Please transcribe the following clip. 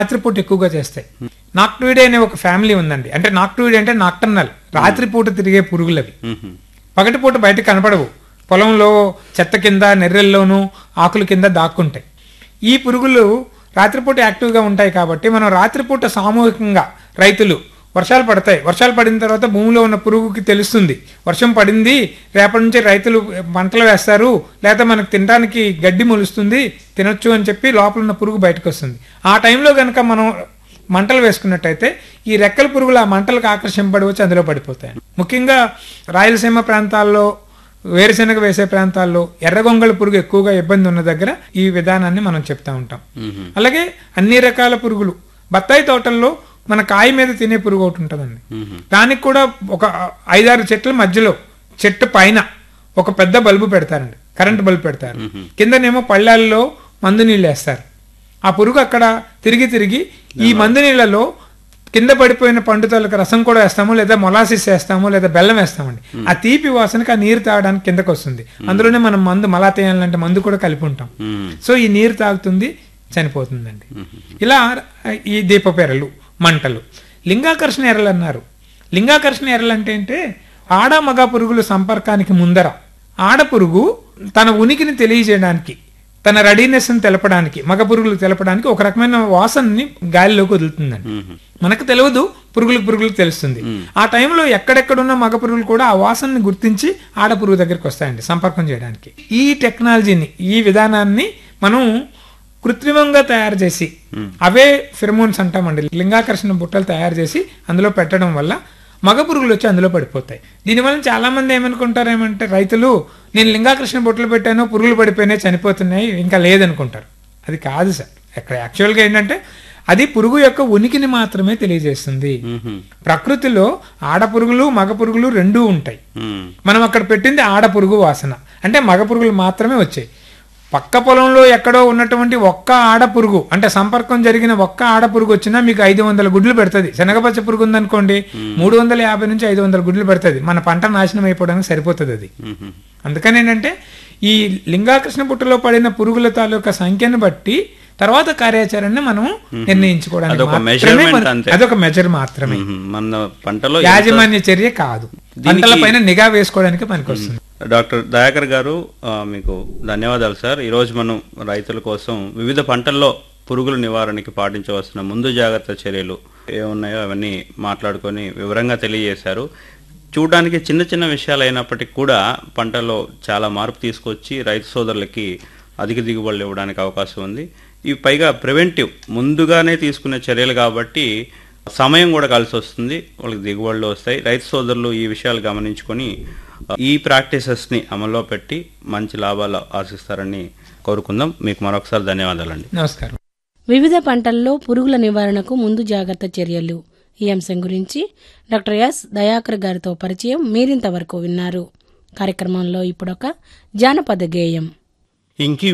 రాత్రిపూట ఎక్కువగా చేస్తాయి నాక్టుయిడే అనే ఒక ఫ్యామిలీ ఉందండి అంటే నాక్టుయిడ్ అంటే నాక్టర్నల్ రాత్రిపూట తిరిగే పురుగులు అవి మ్మ్. పగటిపూట బయట కనపడవు పొలంలో చెత్త కింద నెర్రెల్లోనూ ఆకుల కింద దాక్కుంటాయి ఈ పురుగులు రాత్రిపూట యాక్టివ్గా ఉంటాయి కాబట్టి మనం రాత్రిపూట సామూహికంగా రైతులు వర్షాలు పడతాయి వర్షాలు పడిన తర్వాత భూమిలో ఉన్న పురుగుకి తెలుస్తుంది వర్షం పడింది రేపటి నుంచి రైతులు పంటలు వేస్తారు లేకపోతే మనకు తినడానికి గడ్డి మొలుస్తుంది తినొచ్చు అని చెప్పి లోపల ఉన్న పురుగు బయటకు వస్తుంది ఆ టైంలో కనుక మనం మంటలు వేసుకున్నట్టయితే ఈ రెక్కల పురుగులు ఆ మంటలకు ఆకర్షింపబడి వచ్చి అందులో పడిపోతాయి ముఖ్యంగా రాయలసీమ ప్రాంతాల్లో వేరుశెనగ వేసే ప్రాంతాల్లో ఎర్రగొంగళ పురుగు ఎక్కువగా ఇబ్బంది ఉన్న దగ్గర ఈ విధానాన్ని మనం చెప్తా ఉంటాం మ్మ్. అలాగే అన్ని రకాల పురుగులు బత్తాయి తోటల్లో మన కాయ మీద తినే పురుగు ఒకటి ఉంటుందండి మ్మ్. దానికి కూడా ఒక ఐదారు చెట్ల మధ్యలో చెట్టు పైన ఒక పెద్ద బల్బు పెడతారండి కరెంట్ బల్బు పెడతారు కిందనేమో పళ్ళాల్లో మందు నీళ్ళు వేస్తారు ఆ పురుగు అక్కడ తిరిగి తిరిగి ఈ మందు నీళ్ళలో కింద పడిపోయిన పండు తాలూకు రసం కూడా వేస్తాము లేదా మొలాసిస్ వేస్తాము లేదా బెల్లం వేస్తామండి ఆ తీపి వాసనకి ఆ నీరు తాగడానికి కిందకు వస్తుంది అందులోనే మనం మందు మలాతేయాలి లాంటి మందు కూడా కలిపి ఉంటాం మ్మ్. సో ఈ నీరు తాగుతుంది చనిపోతుందండి ఇలా ఈ దీపపెరలు మంటలు లింగాకర్షణ ఎరలు అన్నారు లింగాకర్షణ ఎరలు అంటే ఏంటే ఆడ మగ పురుగుల సంపర్కానికి ముందర ఆడ పురుగు తన ఉనికిని తెలియజేయడానికి తన రెడీనెస్ ని తెలపడానికి మగ పురుగులు తెలపడానికి ఒక రకమైన వాసనని గాలిలోకి వదులుతుందండి మ్మ్. మనకు తెలియదు పురుగులకు పురుగులకు తెలుస్తుంది ఆ టైంలో ఎక్కడెక్కడున్న మగ పురుగులు కూడా ఆ వాసనని గుర్తించి ఆడ పురుగు దగ్గరికి వస్తాయండి సంపర్కం చేయడానికి ఈ టెక్నాలజీని ఈ విధానాన్ని మనం కృత్రిమంగా తయారు చేసి అవే ఫిరమోన్స్ అంటామండి లింగాకర్షణ బుట్టలు తయారు చేసి అందులో పెట్టడం వల్ల మగ పురుగులు వచ్చి అందులో పడిపోతాయి దీనివల్ల చాలా మంది ఏమనుకుంటారు ఏమంటే రైతులు నేను లింగాకర్షణ బుట్టలు పెట్టాను పురుగులు పడిపోయినాయి చనిపోతున్నాయి ఇంకా లేదనుకుంటారు అది కాదు సార్ ఇక్కడ యాక్చువల్గా ఏంటంటే అది పురుగు యొక్క ఉనికిని మాత్రమే తెలియజేస్తుంది మ్మ్. ప్రకృతిలో ఆడ పురుగులు మగ పురుగులు రెండూ ఉంటాయి మ్మ్. మనం అక్కడ పెట్టింది ఆడ పురుగు వాసన అంటే మగ పురుగులు మాత్రమే వచ్చాయి పక్క పొలంలో ఎక్కడో ఉన్నటువంటి ఒక్క ఆడ పురుగు అంటే సంపర్కం జరిగిన ఒక్క ఆడ పురుగు వచ్చినా మీకు ఐదు వందల గుడ్లు పెడుతుంది శనగపచ్చ పురుగు ఉందనుకోండి మూడు వందల యాభై నుంచి ఐదు వందల గుడ్లు పెడుతుంది మన పంట నాశనం అయిపోవడానికి సరిపోతుంది అది మ్మ్. అందుకని ఏంటంటే ఈ లింగాకృష్ణ పుట్టలో పడిన పురుగుల తాలూకా సంఖ్యను బట్టి తర్వాత కార్యాచరణని మనం నిర్ణయించుకోవడానికి అదొక మాత్రమే measurement మన- అంతే. అదొక మెజర్ మాత్రమే మ్మ్. మన పంటలో యాజమాన్య చర్య కాదు పంటల పైన నిఘా వేసుకోవడానికి పనికొస్తుంది డాక్టర్ దయాకర్ గారు ఆ, మీకు ధన్యవాదాలు సార్ ఈరోజు మనం రైతుల కోసం వివిధ పంటల్లో పురుగుల నివారణకి పాటించవలసిన ముందు జాగ్రత్త చర్యలు ఏమున్నాయో అవన్నీ మాట్లాడుకొని వివరంగా తెలియజేశారు చూడడానికి చిన్న చిన్న విషయాలు అయినప్పటికీ కూడా పంటలో చాలా మార్పు తీసుకొచ్చి రైతు సోదరులకి అధిక దిగుబడులు ఇవ్వడానికి అవకాశం ఉంది ఇవి పైగా ప్రివెంటివ్ ముందుగానే తీసుకునే చర్యలు కాబట్టి సమయం కూడా కలిసి వస్తుంది వాళ్ళకి దిగుబడులు వస్తాయి రైతు సోదరులు ఈ విషయాలు గమనించుకొని ఆ, ఈ ప్రాక్టీసెస్ని అమల్లో పెట్టి మంచి లాభాలు ఆశిస్తారని కోరుకుందాం మీకు మరొకసారి ధన్యవాదాలండి నమస్కారం వివిధ పంటల్లో పురుగుల నివారణకు ముందు జాగ్రత్త చర్యలు ఈ అంశం గురించి డాక్టర్ ఎస్ దయాకర్ గారితో పరిచయం మీరింతవరకు విన్నారు కార్యక్రమంలో ఇప్పుడొక జానపద గేయం ఇంకి